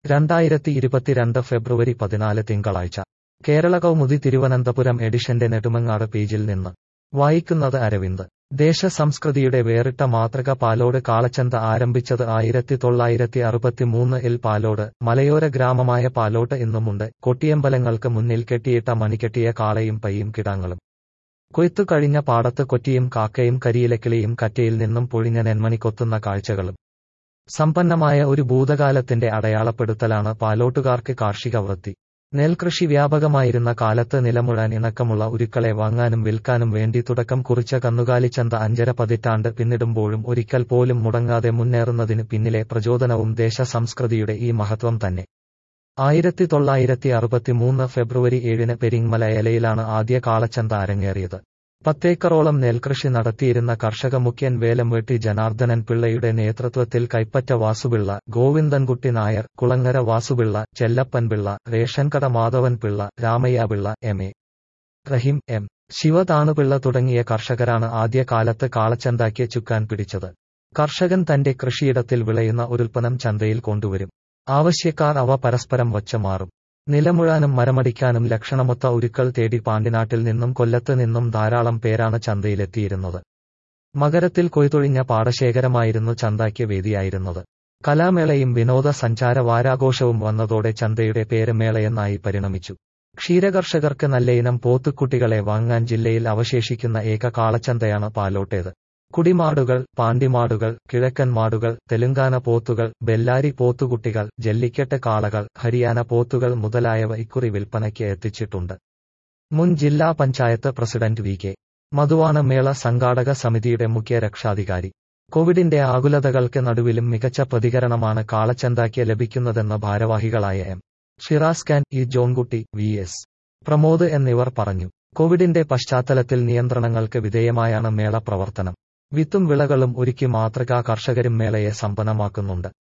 രണ്ടായിരത്തി ഇരുപത്തിരണ്ട് ഫെബ്രുവരി പതിനാല് തിങ്കളാഴ്ച കേരള കൗമുദി തിരുവനന്തപുരം എഡിഷന്റെ നെടുമങ്ങാട് പേജിൽ നിന്ന് വായിക്കുന്നത് അരവിന്ദ് ദേശസംസ്കൃതിയുടെ വേറിട്ട മാതൃക പാലോട് കാളച്ചന്ത ആരംഭിച്ചത് ആയിരത്തി തൊള്ളായിരത്തി അറുപത്തിമൂന്ന് ഇൽ പാലോട് മലയോര ഗ്രാമമായ പാലോട്ട് ഇന്നുമുണ്ട് കൊട്ടിയമ്പലങ്ങൾക്ക് മുന്നിൽ കെട്ടിയിട്ട മണികെട്ടിയ കാളയും പയ്യും കിടാങ്ങളും കൊയ്ത്തു കഴിഞ്ഞ പാടത്ത് കൊറ്റിയും കാക്കയും കരിയിലക്കിളിയും കറ്റയിൽ നിന്നും പൊഴിഞ്ഞ നെന്മണി കൊത്തുന്ന കാഴ്ചകളും സമ്പന്നമായ ഒരു ഭൂതകാലത്തിന്റെ അടയാളപ്പെടുത്തലാണ് പാലോട്ടുകാർക്ക് കാർഷിക വൃത്തി നെൽകൃഷി വ്യാപകമായിരുന്ന കാലത്ത് നിലമുഴാൻ ഇണക്കമുള്ള ഉരുക്കളെ വാങ്ങാനും വിൽക്കാനും വേണ്ടി തുടക്കം കുറിച്ച കന്നുകാലിച്ചന്ത അഞ്ചര പതിറ്റാണ്ട് പിന്നിടുമ്പോഴും ഒരിക്കൽ പോലും മുടങ്ങാതെ മുന്നേറുന്നതിന് പിന്നിലെ പ്രചോദനവും ദേശസംസ്കൃതിയുടെ ഈ മഹത്വം തന്നെ ആയിരത്തി തൊള്ളായിരത്തി അറുപത്തിമൂന്ന് ഫെബ്രുവരി ഏഴിന് പെരിങ്മലയലയിലാണ് ആദ്യ കാളച്ചന്ത അരങ്ങേറിയത് പത്തേക്കറോളം നെൽകൃഷി നടത്തിയിരുന്ന കർഷക മുഖ്യൻ വേലംവെട്ടി ജനാർദ്ദനൻ പിള്ളയുടെ നേതൃത്വത്തിൽ കൈപ്പറ്റ വാസുപിള്ള ഗോവിന്ദൻകുട്ടി നായർ കുളങ്ങര വാസുപിള്ള ചെല്ലപ്പൻ പിള്ള റേഷൻകട Madhavan Pillai Ramayya Pillai M A Rahim M Sivathanupillai തുടങ്ങിയ കർഷകരാണ് ആദ്യ കാലത്ത് കാളച്ചന്തയ്ക്ക് ചുക്കാൻ പിടിച്ചത് കർഷകൻ തന്റെ കൃഷിയിടത്തിൽ വിളയുന്ന ഒരുൽപ്പന്നം ചന്തയിൽ കൊണ്ടുവരും ആവശ്യക്കാർ അവ പരസ്പരം വച്ചമാറും നിലമുഴാനും മരമടിക്കാനും ലക്ഷണമൊത്ത ഉരുക്കൾ തേടി പാണ്ടിനാട്ടിൽ നിന്നും കൊല്ലത്ത് നിന്നും ധാരാളം പേരാണ് ചന്തയിലെത്തിയിരുന്നത് മകരത്തിൽ കൊയ്തൊഴിഞ്ഞ പാടശേഖരമായിരുന്നു ചന്തയ്ക്ക് വേദിയായിരുന്നത് കലാമേളയും വിനോദസഞ്ചാര വാരാഘോഷവും വന്നതോടെ ചന്തയുടെ പേര് മേളയെന്നായി പരിണമിച്ചു ക്ഷീരകർഷകർക്ക് നല്ലയിനം പോത്തുക്കുട്ടികളെ വാങ്ങാൻ ജില്ലയിൽ അവശേഷിക്കുന്ന ഏക കാളച്ചന്തയാണ് പാലോട്ടേത് കുടിമാടുകൾ പാണ്ടിമാടുകൾ കിഴക്കൻ മാടുകൾ തെലുങ്കാന പോത്തുകൾ ബെല്ലാരി പോത്തുകുട്ടികൾ ജല്ലിക്കെട്ട് കാളകൾ ഹരിയാന പോത്തുകൾ മുതലായവ ഇക്കുറി വിൽപ്പനയ്ക്ക് എത്തിച്ചിട്ടുണ്ട് മുൻ ജില്ലാ പഞ്ചായത്ത് പ്രസിഡന്റ് വി കെ മധുവാണ് മേള സംഘാടക സമിതിയുടെ മുഖ്യ രക്ഷാധികാരി കോവിഡിന്റെ ആകുലതകൾക്ക് നടുവിലും മികച്ച പ്രതികരണമാണ് കാളച്ചന്തയ്ക്ക് ലഭിക്കുന്നതെന്ന് ഭാരവാഹികളായ M Shiraz Khan E Johnkutty V S Pramod എന്നിവർ പറഞ്ഞു കോവിഡിന്റെ പശ്ചാത്തലത്തിൽ നിയന്ത്രണങ്ങൾക്ക് വിധേയമായാണ് മേള പ്രവർത്തനം വിത്തും വിളകളും ഒരുക്കി മാതൃകാ കർഷകരും മേളയെ സമ്പന്നമാക്കുന്നുണ്ട്